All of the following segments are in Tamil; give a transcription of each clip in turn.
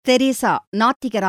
தெரேசா நாத்திகரா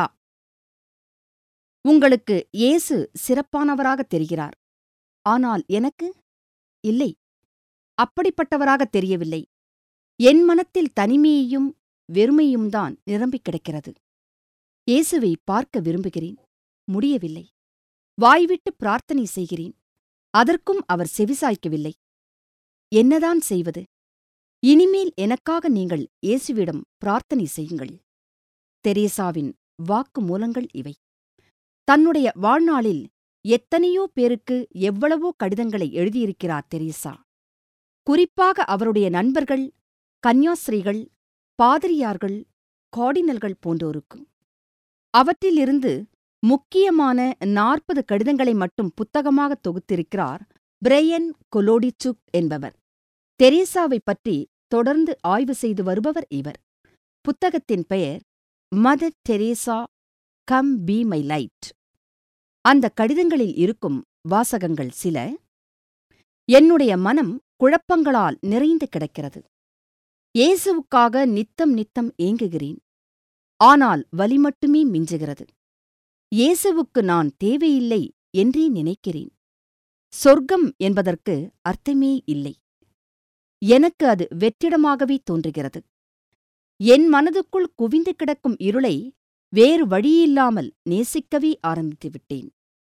உங்களுக்கு இயேசு சிறப்பானவராகத் தெரிகிறார் ஆனால் எனக்கு இல்லை அப்படிப்பட்டவராகத் தெரியவில்லை என் மனத்தில் தனிமையையும் வெறுமையும்தான் நிரம்பிக் கிடக்கிறது இயேசுவை பார்க்க விரும்புகிறேன் முடியவில்லை வாய்விட்டு பிரார்த்தனை செய்கிறேன் அதற்கும் அவர் செவிசாய்க்கவில்லை என்னதான் செய்வது இனிமேல் எனக்காக நீங்கள் இயேசுவிடம் பிரார்த்தனை செய்யுங்கள் தெரேசாவின் வாக்கு மூலங்கள் இவை தன்னுடைய வாழ்நாளில் எத்தனையோ பேருக்கு எவ்வளவோ கடிதங்களை எழுதியிருக்கிறார் தெரேசா குறிப்பாக அவருடைய நண்பர்கள் கன்யாஸ்ரீகள் பாதிரியார்கள் கார்டினல்கள் போன்றோருக்கு அவற்றிலிருந்து முக்கியமான நாற்பது கடிதங்களை மட்டும் புத்தகமாக தொகுத்திருக்கிறார் பிரையன் கொலோடிச்சுக் என்பவர் தெரேசாவைப் பற்றி தொடர்ந்து ஆய்வு செய்து வருபவர் இவர் புத்தகத்தின் பெயர் Mother Teresa come be my light அந்த கடிதங்களில் இருக்கும் வாசகங்கள் சில என்னுடைய மனம் குழப்பங்களால் நிறைந்து கிடக்கிறது இயேசுவுக்காக நித்தம் நித்தம் ஏங்குகிறேன் ஆனால் வலி மட்டுமே மிஞ்சுகிறது இயேசுவுக்கு நான் தேவையில்லை என்றே நினைக்கிறேன் சொர்க்கம் என்பதற்கு அர்த்தமே இல்லை எனக்கு அது வெற்றிடமாகவே தோன்றுகிறது என் மனதுக்குள் குவிந்து கிடக்கும் இருளை வேறு வழியில்லாமல் நேசிக்கவே ஆரம்பித்து விட்டேன்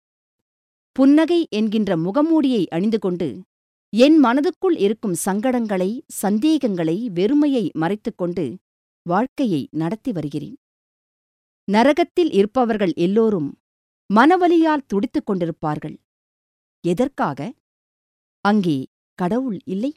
புன்னகை என்கின்ற முகமூடியை அணிந்து கொண்டு என் மனதுக்குள் இருக்கும் சங்கடங்களை சந்தேகங்களை வெறுமையை மறைத்துக்கொண்டு வாழ்க்கையை நடத்தி வருகிறேன் நரகத்தில் இருப்பவர்கள் எல்லோரும் மனவலியால் துடித்துக் கொண்டிருப்பார்கள் எதற்காக அங்கே கடவுள் இல்லை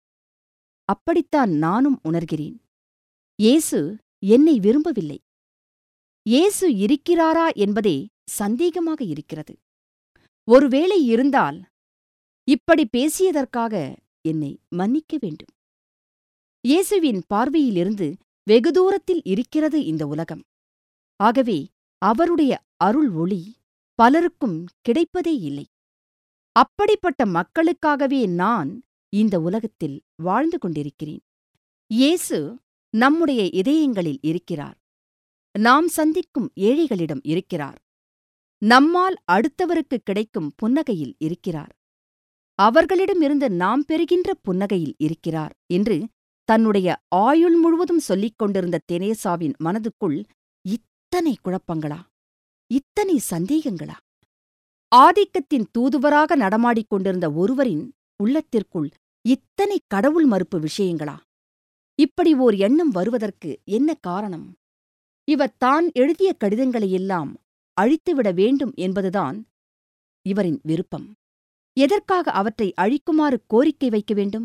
அப்படித்தான் நானும் உணர்கிறேன் இயேசு என்னை விரும்பவில்லை இயேசு இருக்கிறாரா என்பதே சந்தேகமாக இருக்கிறது ஒருவேளை இருந்தால் இப்படி பேசியதற்காக என்னை மன்னிக்க வேண்டும் இயேசுவின் பார்வையிலிருந்து வெகு தூரத்தில் இருக்கிறது இந்த உலகம் ஆகவே அவருடைய அருள் ஒளி பலருக்கும் கிடைப்பதே இல்லை அப்படிப்பட்ட மக்களுக்காகவே நான் இந்த உலகத்தில் வாழ்ந்து கொண்டிருக்கிறேன் இயேசு நம்முடைய இதயங்களில் இருக்கிறார் நாம் சந்திக்கும் ஏழைகளிடம் இருக்கிறார் நம்மால் அடுத்தவருக்கு கிடைக்கும் புன்னகையில் இருக்கிறார் அவர்களிடமிருந்து நாம் பெறுகின்ற புன்னகையில் இருக்கிறார் என்று தன்னுடைய ஆயுள் முழுவதும் சொல்லிக் கொண்டிருந்த தெரேசாவின் மனதுக்குள் இத்தனை குழப்பங்களா இத்தனை சந்தேகங்களா ஆதிக்கத்தின் தூதுவராக நடமாடிக் கொண்டிருந்த ஒருவரின் உள்ளத்திற்குள் இத்தனை கடவுள் மறுப்பு விஷயங்களா இப்படி ஓர் எண்ணம் வருவதற்கு என்ன காரணம் இவர் தான் எழுதிய கடிதங்களையெல்லாம் அழித்துவிட வேண்டும் என்பதுதான் இவரின் விருப்பம் எதற்காக அவற்றை அழிக்குமாறு கோரிக்கை வைக்க வேண்டும்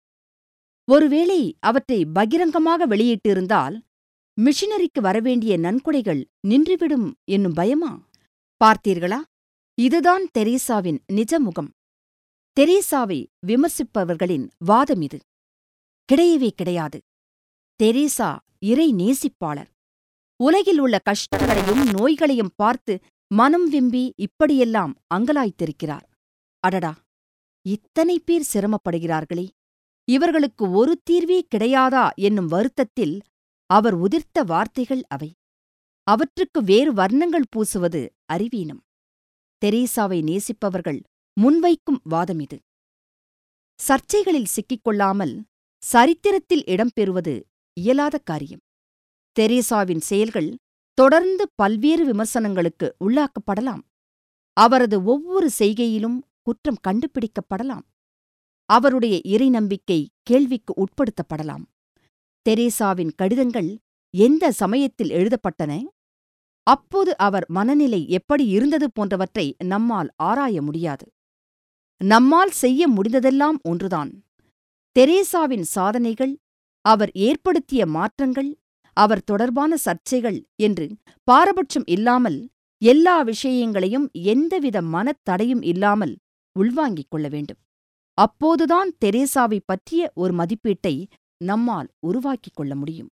ஒருவேளை அவற்றை பகிரங்கமாக வெளியிட்டிருந்தால் மிஷனரிக்கு வரவேண்டிய நன்கொடைகள் நின்றுவிடும் என்னும் பயமா பார்த்தீர்களா இதுதான் தெரேசாவின் நிஜ முகம் தெரேசாவை விமர்சிப்பவர்களின் வாதம் இது கிடையவே கிடையாது தெரேசா இறை நேசிப்பாளர் உலகில் உள்ள கஷ்டங்களையும் நோய்களையும் பார்த்து மனம் விம்பி இப்படியெல்லாம் அங்கலாய்த்திருக்கிறார் அடடா இத்தனை பேர் சிரமப்படுகிறார்களே இவர்களுக்கு ஒரு தீர்வே கிடையாதா என்னும் வருத்தத்தில் அவர் உதிர்த்த வார்த்தைகள் அவை அவற்றுக்கு வேறு வர்ணங்கள் பூசுவது அறிவீனம் தெரேசாவை நேசிப்பவர்கள் முன்வைக்கும் வாதம் இது சர்ச்சைகளில் சிக்கிக்கொள்ளாமல் சரித்திரத்தில் இடம்பெறுவது இயலாத காரியம் தெரேசாவின் செயல்கள் தொடர்ந்து பல்வேறு விமர்சனங்களுக்கு உள்ளாக்கப்படலாம் அவரது ஒவ்வொரு செய்கையிலும் குற்றம் கண்டுபிடிக்கப்படலாம் அவருடைய இறை நம்பிக்கை கேள்விக்கு உட்படுத்தப்படலாம் தெரேசாவின் கடிதங்கள் எந்த சமயத்தில் எழுதப்பட்டன அப்போது அவர் மனநிலை எப்படி இருந்தது போன்றவற்றை நம்மால் ஆராய முடியாது நம்மால் செய்ய முடிந்ததெல்லாம் ஒன்றுதான் தெரேசாவின் சாதனைகள் அவர் ஏற்படுத்திய மாற்றங்கள் அவர் தொடர்பான சர்ச்சைகள் என்று பாரபட்சம் இல்லாமல் எல்லா விஷயங்களையும் எந்தவித மனத்தடையும் இல்லாமல் உள்வாங்கிக் கொள்ள வேண்டும் அப்போதுதான் தெரேசாவை பற்றிய ஒரு மதிப்பீட்டை நம்மால் உருவாக்கிக் கொள்ள முடியும்